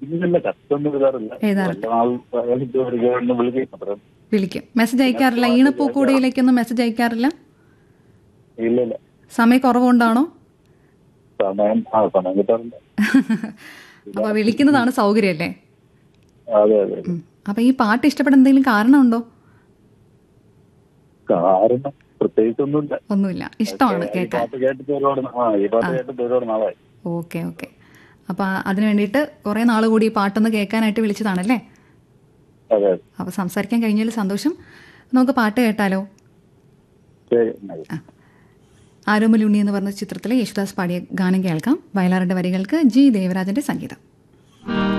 ഇന്നില്ല കത്തൊന്നും എഴുതാറില്ല എഴുതാറില്ല. വല്ല നാൾ ഇതുവരെ വിളിക്കും അത്ര വിളിക്കും മെസ്സേജ് അയക്കാറില്ല ഈണപ്പൂക്കൂടയിലേക്കൊന്നും മെസ്സേജ് അയക്കാറില്ല ഇല്ല ഇല്ല സമയക്കുറവുകൊണ്ടാണോ സമയം ആ സമയം കിട്ടാറില്ല അപ്പൊ വിളിക്കുന്നതാണ് സൗകര്യമല്ലേ അതെ അതെ ഉം. അപ്പൊ ഈ പാട്ട് ഇഷ്ടപ്പെടാൻ എന്തെങ്കിലും കാരണമുണ്ടോ കാരണം പ്രത്യേകിച്ചൊന്നുമില്ല ഒന്നുമില്ല ഇഷ്ടമാണ് ഈ കേൾക്കാൻ പാട്ട് കേട്ടിട്ട് ഒരുപാട് നാ- ആ ഈ പാട്ട് കേട്ടിട്ട് ഒരുപാട് നാളായി ഓക്കെ ഓക്കെ അപ്പൊ അതിനു വേണ്ടിയിട്ട് കുറെ നാൾ കൂടി ഈ പാട്ടൊന്ന് കേൾക്കാനായിട്ട് വിളിച്ചതാണല്ലേ അതെ അപ്പൊ സംസാരിക്കാൻ കഴിഞ്ഞതിൽ സന്തോഷം നമുക്ക് പാട്ട് കേട്ടാലോ ശരി എന്നാല്. ആരോമലുണ്ണി എന്ന് പറഞ്ഞ ചിത്രത്തിലെ യേശുദാസ് പാടിയ ഗാനം കേൾക്കാം വയലാറിന്റെ വരികൾക്ക് ജി ദേവരാജന്റെ സംഗീതം